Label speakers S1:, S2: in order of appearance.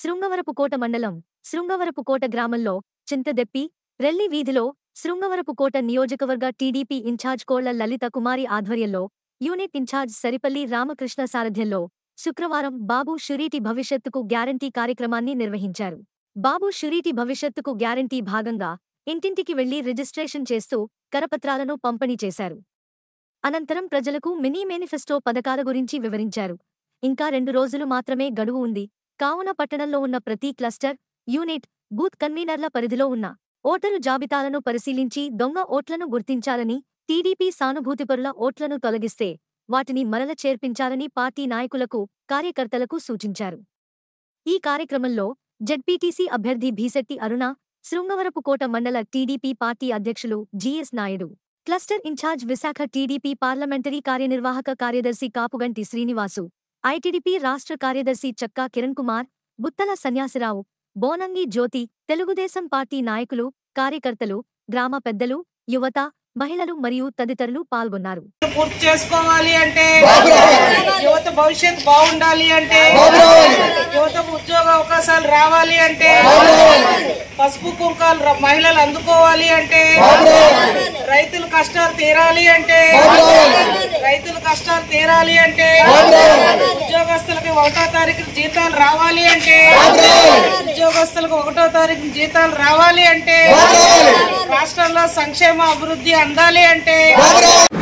S1: శృంగవరపుకోట మండలం శృంగవరపుకోట గ్రామంలో చింతదెప్పి రెల్లి వీధిలో శృంగవరపుకోట నియోజకవర్గ టీడీపీ ఇన్ఛార్జ్ కోళ్ల లలిత కుమారి ఆధ్వర్యంలో యూనిట్ ఇన్ఛార్జ్ సరిపల్లి రామకృష్ణ సారథ్యంలో శుక్రవారం బాబు షురీటి భవిష్యత్తుకు గ్యారంటీ కార్యక్రమాన్ని నిర్వహించారు బాబు షురీటి భవిష్యత్తుకు గ్యారంటీ భాగంగా ఇంటింటికి వెళ్లి రిజిస్ట్రేషన్ చేస్తూ కరపత్రాలను పంపిణీ చేశారు అనంతరం ప్రజలకు మినీ మేనిఫెస్టో పథకాల గురించి వివరించారు ఇంకా రెండు రోజులు మాత్రమే గడువు ఉంది కావున పట్టణంలో ఉన్న ప్రతి క్లస్టర్ యూనిట్ బూత్ కన్వీనర్ల పరిధిలో ఉన్న ఓటరు జాబితాలను పరిశీలించి దొంగ ఓట్లను గుర్తించాలని టీడీపీ సానుభూతిపరుల ఓట్లను తొలగిస్తే వాటిని మరల చేర్పించాలని పార్టీ నాయకులకు కార్యకర్తలకు సూచించారు ఈ కార్యక్రమంలో జడ్పీటీసీ అభ్యర్థి భీశెట్టి అరుణ శృంగవరపుకోట మండల టీడీపీ పార్టీ అధ్యక్షులు GS Naidu cluster in charge Visakha TDP parliamentary కార్యనిర్వాహక కార్యదర్శి కాపుగంటి శ్రీనివాసు ఐటీడీపీ రాష్ట్ర కార్యదర్శి చక్కా కిరణ్ కుమార్ బుత్తల సన్యాసిరావు బోనంగి జ్యోతి తెలుగుదేశం పార్టీ నాయకులు కార్యకర్తలు గ్రామ పెద్దలు యువత మహిళలు మరియు తదితరులు పాల్గొన్నారు
S2: పూర్తి చేసుకోవాలి అంటే యువత భవిష్యత్ బాగుండాలి అంటే యువత ఉద్యోగ అవకాశాలు రావాలి అంటే పసుపు కుంకాలు ర- మహిళలు అందుకోవాలి అంటే రైతుల కష్టాలు తీరాలి అంటే రైతుల కష్టాలు తీరాలి అంటే ఉద్యోగస్తులకి ఒకటో తారీఖు జీతాలు రావాలి అంటే ఉద్యోగస్తులకు ఒకటో తారీఖు జీతాలు రావాలి అంటే రాష్ట్రంలో సంక్షేమ అభివృద్ధి అందాలి అంటే